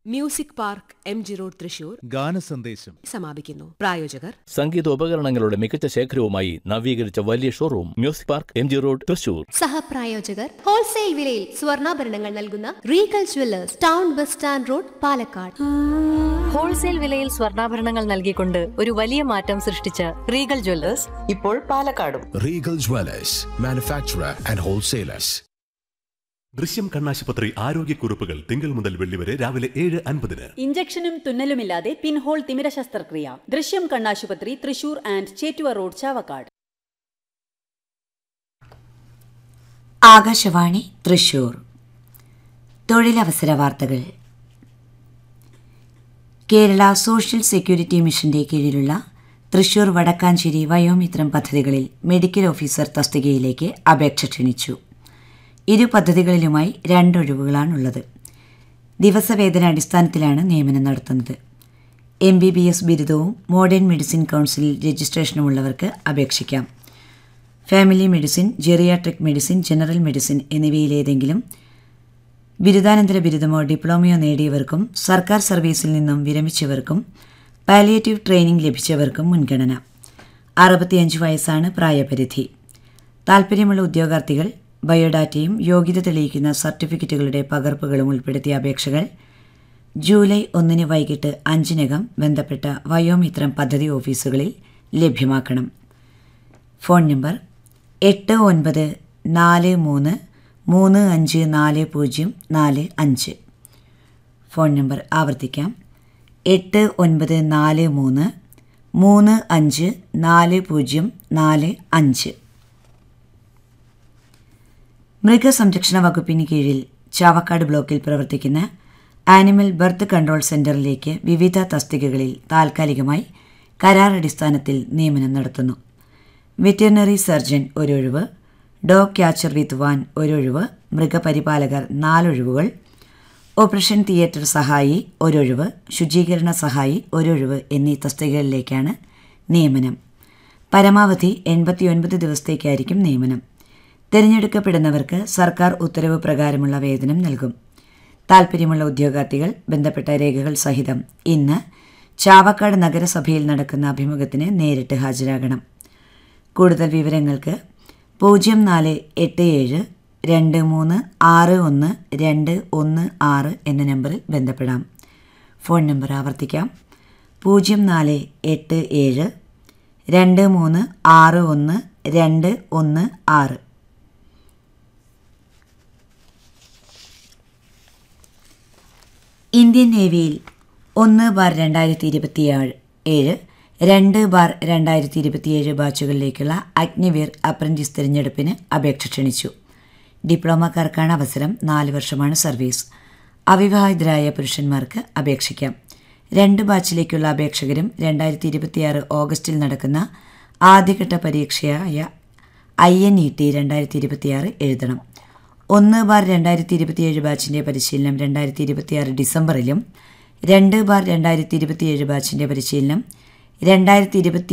Music Park M G Road Thrissur ഗാനസന്ദേശം സമാപിക്കുന്നു പ്രായോജകർ സംഗീതോപകരണങ്ങളുടെ മികച്ച ശേഖരവുമായി നവീകരിച്ച വലിയ showroom Music Park M G Road Thrissur സഹപ്രായോജകർ ഹോൾസെയിൽ വിലയിൽ സ്വർണ്ണാഭരണങ്ങൾ നൽകുന്ന Regal Jewellers town bus stand road Palakkad wholesale വിലയിൽ സ്വർണ്ണാഭരണങ്ങൾ നൽകിക്കൊണ്ട് ഒരു വലിയ മാറ്റം സൃഷ്ടിച്ച റീഗൽ ജ്വല്ലേഴ്സ് ഇപ്പോൾ പാലക്കാടും Regal Dwellers, manufacturer and wholesalers. ദൃശ്യം കണ്ണാശുപത്രി ആരോഗ്യക്കുറിപ്പുകൾ തിങ്കൾ മുതൽ വെള്ളി വരെ രാവിലെ ഏഴ് അൻപതിന് ഇഞ്ചക്ഷനും തുന്നലുമില്ലാതെ പിൻഹോൾ തിമിര ശസ്ത്രക്രിയ ദൃശ്യം കണ്ണാശുപത്രി തൃശൂർ ആൻഡ് ചേറ്റുവ റോഡ് ചാവക്കാട് ആകാശവാണി തൃശൂർ തൊഴിലവസര വാർത്തകൾ കേരള സോഷ്യൽ സെക്യൂരിറ്റി മിഷന്റെ കീഴിലുള്ള തൃശൂർ വടക്കാഞ്ചേരി വയോമിത്രം പദ്ധതികളിൽ മെഡിക്കൽ ഓഫീസർ തസ്തികയിലേക്ക് അപേക്ഷ ക്ഷണിച്ചു ഇരു പദ്ധതികളിലുമായി രണ്ടൊഴിവുകളാണുള്ളത് ദിവസവേതന അടിസ്ഥാനത്തിലാണ് നിയമനം നടത്തുന്നത് എം ബി ബി എസ് ബിരുദവും മോഡേൺ മെഡിസിൻ കൗൺസിലിൽ രജിസ്ട്രേഷനുമുള്ളവർക്ക് അപേക്ഷിക്കാം family medicine geriatric medicine general medicine എന്നിവയിലേതെങ്കിലും ബിരുദാനന്തര ബിരുദമോ ഡിപ്ലോമയോ നേടിയവർക്കും സർക്കാർ സർവീസിൽ നിന്നും വിരമിച്ചവർക്കും പാലിയേറ്റീവ് ട്രെയിനിംഗ് ലഭിച്ചവർക്കും മുൻഗണന അറുപത്തിയഞ്ച് വയസ്സാണ് പ്രായപരിധി താൽപ്പര്യമുള്ള ഉദ്യോഗാർത്ഥികൾ ബയോഡാറ്റയും യോഗ്യത തെളിയിക്കുന്ന സർട്ടിഫിക്കറ്റുകളുടെ പകർപ്പുകളും ഉൾപ്പെടുത്തിയ അപേക്ഷകൾ ജൂലൈ ഒന്നിന് വൈകിട്ട് അഞ്ചിനകം ബന്ധപ്പെട്ട വയോമിത്രം പദ്ധതി ഓഫീസുകളിൽ ലഭ്യമാക്കണം ഫോൺ നമ്പർ എട്ട് ഒൻപത് നാല് മൂന്ന് മൂന്ന് അഞ്ച് നാല് പൂജ്യം നാല് അഞ്ച് ഫോൺ നമ്പർ ആവർത്തിക്കാം എട്ട് ഒൻപത് നാല് മൂന്ന് മൂന്ന് അഞ്ച് നാല് പൂജ്യം നാല് അഞ്ച് മൃഗസംരക്ഷണ വകുപ്പിന് കീഴിൽ ചാവക്കാട് ബ്ലോക്കിൽ പ്രവർത്തിക്കുന്ന ആനിമൽ ബർത്ത് കൺട്രോൾ സെന്ററിലേക്ക് വിവിധ തസ്തികകളിൽ താൽക്കാലികമായി കരാർ അടിസ്ഥാനത്തിൽ നിയമനം നടത്തുന്നു വെറ്ററിനറി സർജൻ ഒരൊഴിവ് ഡോഗ് ക്യാച്ചർ വിത്ത് വാൻ ഒരൊഴിവ് മൃഗപരിപാലകർ നാലൊഴിവുകൾ ഓപ്പറേഷൻ തിയേറ്റർ സഹായി ഒരൊഴിവ് ശുചീകരണ സഹായി ഒരൊഴിവ് എന്നീ തസ്തികകളിലേക്കാണ് നിയമനം പരമാവധി എൺപത്തിയൊൻപത് ദിവസത്തേക്കായിരിക്കും നിയമനം തിരഞ്ഞെടുക്കപ്പെടുന്നവർക്ക് സർക്കാർ ഉത്തരവ് പ്രകാരമുള്ള വേതനം നൽകും താൽപ്പര്യമുള്ള ഉദ്യോഗാർത്ഥികൾ ബന്ധപ്പെട്ട രേഖകൾ സഹിതം ഇന്ന് ചാവക്കാട് നഗരസഭയിൽ നടക്കുന്ന അഭിമുഖത്തിന് നേരിട്ട് ഹാജരാകണം കൂടുതൽ വിവരങ്ങൾക്ക് പൂജ്യം നാല് എട്ട് ഏഴ് രണ്ട് മൂന്ന് ആറ് ഒന്ന് രണ്ട് ഒന്ന് ആറ് എന്ന നമ്പറിൽ ബന്ധപ്പെടാം ഫോൺ നമ്പർ ആവർത്തിക്കാം പൂജ്യം നാല് എട്ട് ഏഴ് രണ്ട് മൂന്ന് ആറ് ഒന്ന് രണ്ട് ഒന്ന് ആറ് ഇന്ത്യൻ നേവിയിൽ ഒന്ന് ബാർ രണ്ടായിരത്തി ഇരുപത്തിയേഴ് ഏഴ് രണ്ട് ബാർ രണ്ടായിരത്തി ഇരുപത്തിയേഴ് ബാച്ചുകളിലേക്കുള്ള അഗ്നിവീർ അപ്രന്റീസ് തിരഞ്ഞെടുപ്പിന് അപേക്ഷ ക്ഷണിച്ചു ഡിപ്ലോമക്കാർക്കാണ് അവസരം നാല് വർഷമാണ് സർവീസ് അവിവാഹിതരായ പുരുഷന്മാർക്ക് അപേക്ഷിക്കാം രണ്ട് ബാച്ചിലേക്കുള്ള അപേക്ഷകരും രണ്ടായിരത്തി ഇരുപത്തിയാറ് ഓഗസ്റ്റിൽ നടക്കുന്ന ആദ്യഘട്ട പരീക്ഷയായ ഐ എൻ ഇ ടി രണ്ടായിരത്തി ഇരുപത്തിയാറ് എഴുതണം ഒന്ന് ബാർ രണ്ടായിരത്തി ഇരുപത്തിയേഴ് ബാച്ചിൻ്റെ പരിശീലനം രണ്ടായിരത്തി ഇരുപത്തിയാറ് ഡിസംബറിലും രണ്ട് ബാർ രണ്ടായിരത്തി ഇരുപത്തിയേഴ് ബാച്ചിൻ്റെ പരിശീലനം രണ്ടായിരത്തി ഇരുപത്തി